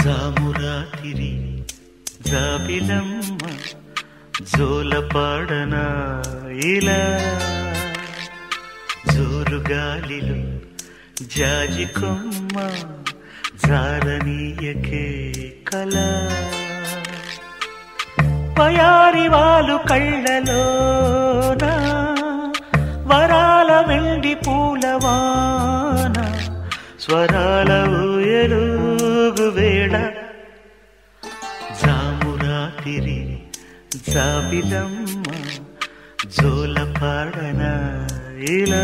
జామురాతిరి జాబిలమ్మ జోలపాడన ఇలా జోరుగాలిలో జాజి కొమ్మ జారనీయకే కళ పయారి వాళ్ళు కళ్ళలోన వరాల వెండి పూలవాన స్వరాల ఊయలుగు వేళ జామురాతిరి జాబిలమ్మ జోల పాడన ఇలా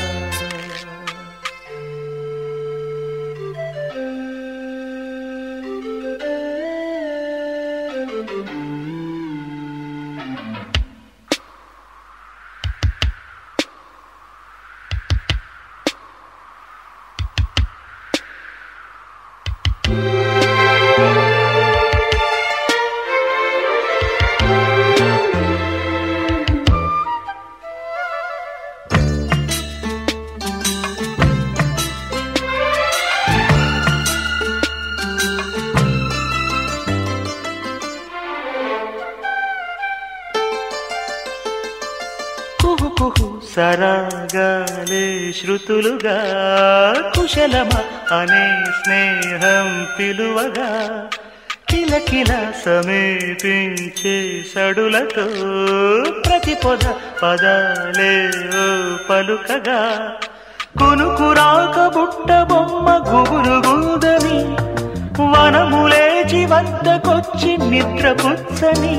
కుహు కుహు సరాగాలే శృతులుగా కుశలమ అనే స్నేహం పిలువగా కిలకిల సమీపించే సడులతో ప్రతి పొద పదాలే ఓ పలుకగా కునుకురాక బుట్ట బొమ్మ గుబురు గుందని వనములేచి వద్దకొచ్చి నిద్ర పుచ్చని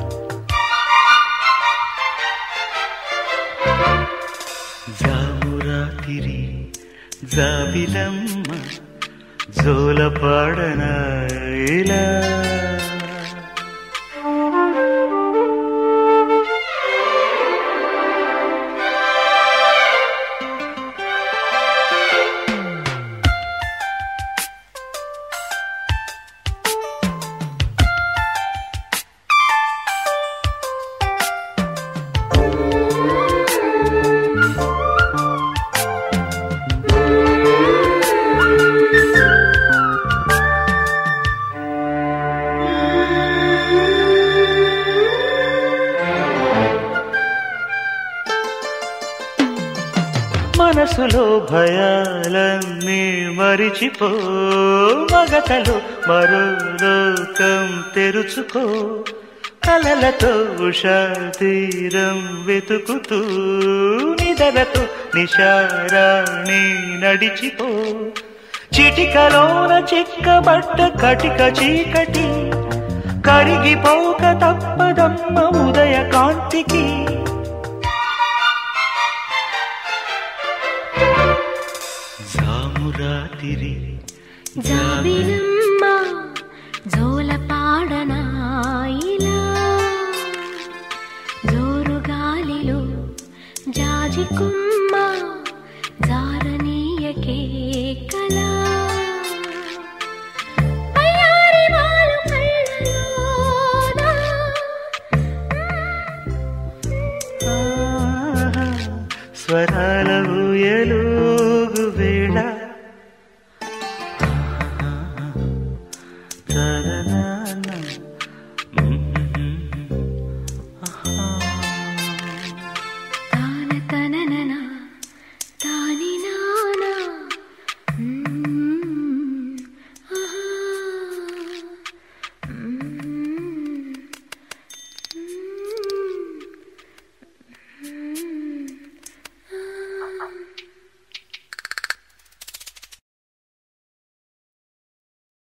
జామురాతిరి జాబిలమ్మ జోలపాడన ఇలా మనసులో భయాలన్నీ మరిచిపో మగతలు మరో లోకం తెరుచుకో కలలతో ఉషా తీరం వెతుకుతూ నిదలతో నిషారాణి నడిచిపో చిటికలోన చిక్కబట్ట కటిక చీకటి కరిగిపోక తప్పదమ్మ ఉదయ కాంతికి జామురాతిరి జాబిలమ్మ జోలపాడనా ఇలా జోరు గాలిలో జాజి కొమ్మ